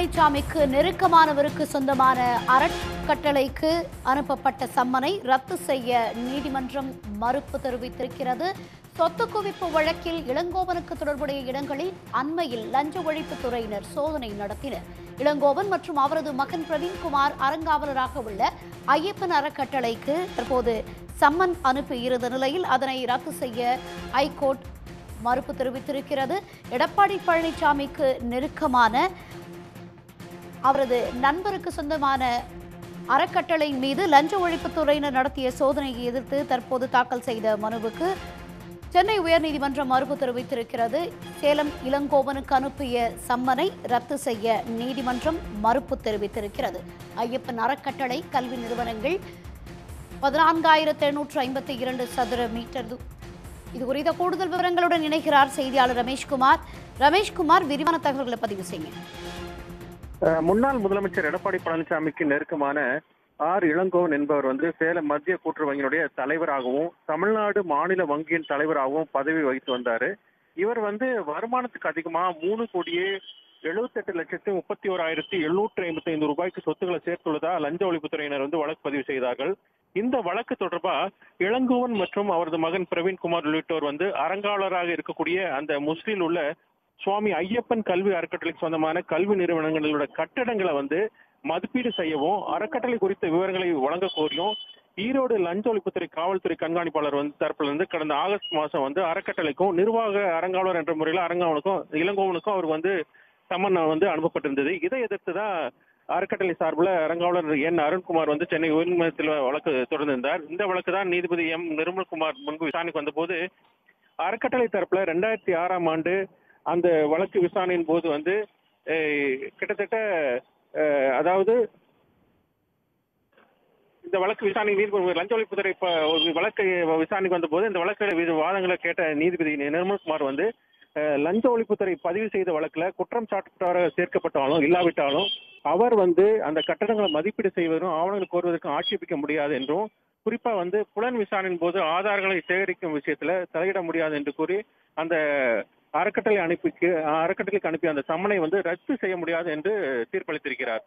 பழனிசாமிக்கு நெருக்கமானவருக்கு சொந்தமான அறக்கட்டளைக்கு அனுப்பப்பட்ட சம்மனை ரத்து செய்ய நீதிமன்றம் மறுப்பு தெரிவித்திருக்கிறது சொத்து குவிப்பு வழக்கில் இளங்கோவனுக்கு தொடர்புடைய இடங்களில் அண்மையில் லஞ்ச ஒழிப்புத் துறையினர் சோதனை நடத்தினர் இளங்கோவன் மற்றும் அவரது மகன் பிரவீன்குமார் அறங்காவலராக உள்ள ஐயப்பன் அறக்கட்டளைக்கு தற்போது சம்மன் அனுப்பியிருந்த நிலையில் அதனை ரத்து செய்ய ஐகோர்ட் மறுப்பு தெரிவித்திருக்கிறது எடப்பாடி பழனிசாமிக்கு நெருக்கமான அவரது நண்பருக்கு சொந்தமான அறக்கட்டளை மீது லஞ்ச ஒழிப்புத்துறையினர் நடத்திய சோதனையை எதிர்த்து தற்போது தாக்கல் செய்த மனுவுக்கு சென்னை உயர்நீதிமன்றம் மறுப்பு தெரிவித்திருக்கிறது சேலம் இளங்கோவனுக்கு அனுப்பிய சம்மனை ரத்து செய்ய நீதிமன்றம் மறுப்பு தெரிவித்திருக்கிறது ஐயப்பன் அறக்கட்டளை கல்வி நிறுவனங்கள் பதினான்காயிரத்து எழுநூற்று ஐம்பத்தி இரண்டு சதுர மீட்டர் து- இது குறித்த கூடுதல் விவரங்களுடன் இணைகிறார் செய்தியாளர் ரமேஷ்குமார் ரமேஷ்குமார் விரிவான தகவல்களை பதிவு செய்யுங்க அஹ் முன்னாள் முதலமைச்சர் எடப்பாடி பழனிசாமிக்கு நெருக்கமான ஆர் இளங்கோவன் என்பவர் வந்து சேலம் மத்திய கூட்டுறவு வங்கியினுடைய தலைவராகவும் தமிழ்நாடு மாநில வங்கியின் தலைவராகவும் பதவி வகித்து வந்தாரு இவர் வந்து வருமானத்துக்கு அதிகமா மூணு கோடியே எழுபத்தெட்டு லட்சத்து முப்பத்தி ஓராயிரத்தி எழுநூற்றி ஐம்பத்தி ஐந்து ரூபாய்க்கு சொத்துக்களை சேர்த்துள்ளதா லஞ்ச ஒழிப்புத்துறையினர் வந்து வழக்கு பதிவு செய்தார்கள் இந்த வழக்கு தொடர்பா இளங்கோவன் மற்றும் அவரது மகன் பிரவீன்குமார் உள்ளிட்டோர் வந்து அறங்காவலராக இருக்கக்கூடிய அந்த முஸ்லில் உள்ள சுவாமி ஐயப்பன் கல்வி அறக்கட்டளைக்கு சொந்தமான கல்வி நிறுவனங்களோட கட்டடங்களை வந்து மதிப்பீடு செய்யவும் அறக்கட்டளை குறித்த விவரங்களை வழங்க கோரியும் ஈரோடு லஞ்ச ஒழிப்புத்துறை காவல்துறை கண்காணிப்பாளர் வந்து தரப்புல இருந்து கடந்த ஆகஸ்ட் மாசம் வந்து அறக்கட்டளைக்கும் நிர்வாக அறங்காவலர் என்ற முறையில் அறங்காவலுக்கும் இளங்கோவனுக்கும் அவர் வந்து சம்மன் வந்து அனுப்பப்பட்டிருந்தது இதை எதிர்த்து தான் அறக்கட்டளை சார்பில் அறங்காவலர் என் அருண்குமார் வந்து சென்னை உயர்நீதிமன்றத்தில் வழக்கு தொடர்ந்திருந்தார் இந்த வழக்கு தான் நீதிபதி எம் நிர்மல்குமார் முன்பு விசாரணைக்கு வந்தபோது அறக்கட்டளை தரப்புல ரெண்டாயிரத்தி ஆறாம் ஆண்டு அந்த வழக்கு விசாரணையின் போது வந்து அஹ், கிட்டத்தட்ட அஹ், அதாவது இந்த வழக்கு விசாரணை நீதிபதி லஞ்ச ஒழிப்புத்துறை இப்ப ஒரு வழக்கை விசாரணைக்கு வந்தபோது இந்த வழக்கு மீது வாதங்களை கேட்ட நீதிபதி நிர்மல்குமார் வந்து அஹ், லஞ்ச ஒழிப்புத்துறை பதிவு செய்த வழக்குல குற்றம் சாட்டப்பட்டவராக சேர்க்கப்பட்டாலும் இல்லாவிட்டாலும் அவர் வந்து அந்த கட்டடங்களை மதிப்பீடு செய்வதும் ஆவணங்கள் கோருவதற்கும் ஆட்சேபிக்க முடியாது என்றும் குறிப்பா வந்து புலன் விசாரணையின் போது ஆதாரங்களை சேகரிக்கும் விஷயத்துல தலையிட முடியாது என்று கூறி அந்த அறக்கட்டளை அனுப்பிக்கு அறக்கட்டளைக்கு அனுப்பிய அந்த சம்மனை வந்து ரத்து செய்ய முடியாது என்று தீர்ப்பளித்திருக்கிறார்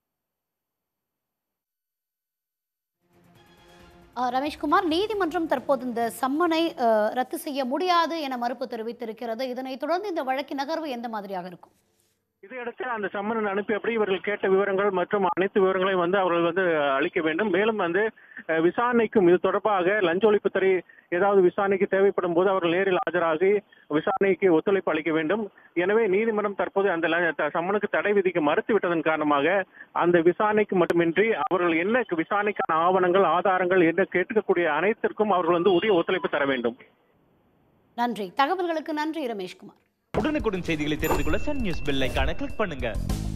அஹ், ரமேஷ்குமார் நீதிமன்றம் தற்போது இந்த சம்மனை அஹ், ரத்து செய்ய முடியாது என மறுப்பு தெரிவித்திருக்கிறது இதனைத் தொடர்ந்து இந்த வழக்கின் நகர்வு எந்த மாதிரியாக இருக்கும் இதையடுத்து அந்த சம்மன் அனுப்பியபடி இவர்கள் கேட்ட விவரங்கள் மற்றும் அனைத்து விவரங்களையும் வந்து அவர்கள் வந்து அளிக்க வேண்டும் மேலும் வந்து அஹ், விசாரணைக்கும் இது தொடர்பாக லஞ்ச ஒழிப்புத்துறை ஏதாவது விசாரணைக்கு தேவைப்படும் போது அவர்கள் நேரில் ஆஜராகி விசாரணைக்கு ஒத்துழைப்பு அளிக்க வேண்டும் எனவே நீதிமன்றம் தற்போது அந்த ல- த- சம்மனுக்கு தடை விதிக்க மறுத்து விட்டதன் காரணமாக அந்த விசாரணைக்கு மட்டுமின்றி அவர்கள் என்ன விசாரணைக்கான ஆவணங்கள் ஆதாரங்கள் என்ன கேட்கக்கூடிய அனைத்திற்கும் அவர்கள் வந்து உரிய ஒத்துழைப்பு தர வேண்டும் நன்றி தகவல்களுக்கு நன்றி ரமேஷ்குமார் உடனுக்குடன் செய்திகளை தெரிந்து கொள்ள சன் நியூஸ் பெல் ஐகானை கிளிக் பண்ணுங்க